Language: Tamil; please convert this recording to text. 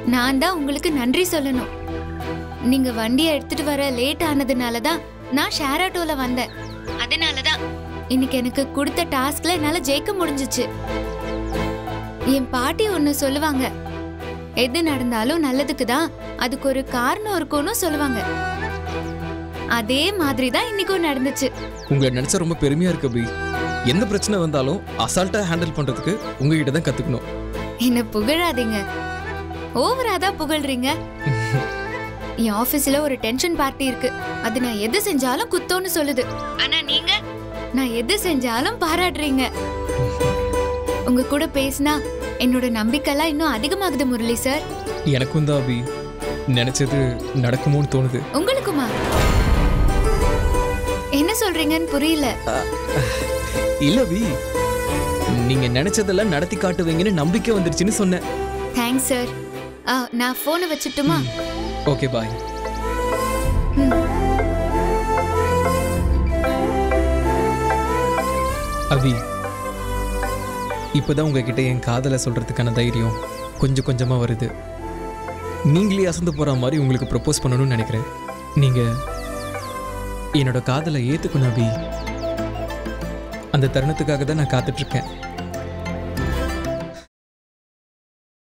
நான் தான் உங்களுக்கு நன்றி சொல்லணும் நீங்க வண்டியை எடுத்துட்டு வர லேட் ஆனதுனால தான் நான் ஷேர் ஆட்டோல வந்தேன் அதனால தான் இன்னைக்கு எனக்கு கொடுத்த டாஸ்க்ல என்னால ஜெயிக்க முடிஞ்சுச்சு என் பாட்டி ஒன்னு சொல்லுவாங்க எது நடந்தாலும் நல்லதுக்கு தான் அதுக்கு ஒரு காரணம் இருக்கும்னு சொல்லுவாங்க அதே மாதிரி தான் இன்னைக்கும் நடந்துச்சு உங்களை நினைச்சா ரொம்ப பெருமையா இருக்கு அபி எந்த பிரச்சனை வந்தாலும் அசால்ட்டா ஹேண்டில் பண்றதுக்கு உங்ககிட்ட தான் கத்துக்கணும் என்ன புகழாதீங்க ஓவரா தான் புகழ்றீங்க என் ஆபீஸ்ல ஒரு டென்ஷன் பார்ட்டி இருக்கு அது நான் எது செஞ்சாலும் குத்தோன்னு சொல்லுது ஆனா நீங்க நான் எது செஞ்சாலும் பாராட்டுறீங்க உங்க கூட பேசினா என்னோட நம்பிக்கைலாம் இன்னும் அதிகமாகுது முரளி சார் எனக்கும் தான் அபி நினைச்சது நடக்குமோன்னு தோணுது உங்களுக்குமா என்ன சொல்றீங்கன்னு புரியல இல்ல அபி நீங்க நினைச்சதெல்லாம் நடத்தி காட்டுவீங்கன்னு நம்பிக்கை வந்துருச்சுன்னு சொன்னேன் தேங்க்ஸ் சார் நான் போனை வச்சுட்டுமா ஓகே பாய் அபி இப்போதான் உங்ககிட்ட என் காதலை சொல்றதுக்கான தைரியம் கொஞ்சம் கொஞ்சமா வருது நீங்களே அசந்து போற மாதிரி உங்களுக்கு ப்ரப்போஸ் பண்ணணும்னு நினைக்கிறேன் நீங்க என்னோட காதலை ஏத்துக்கணும் அபி அந்த தருணத்துக்காக தான் நான் காத்துட்டு இருக்கேன்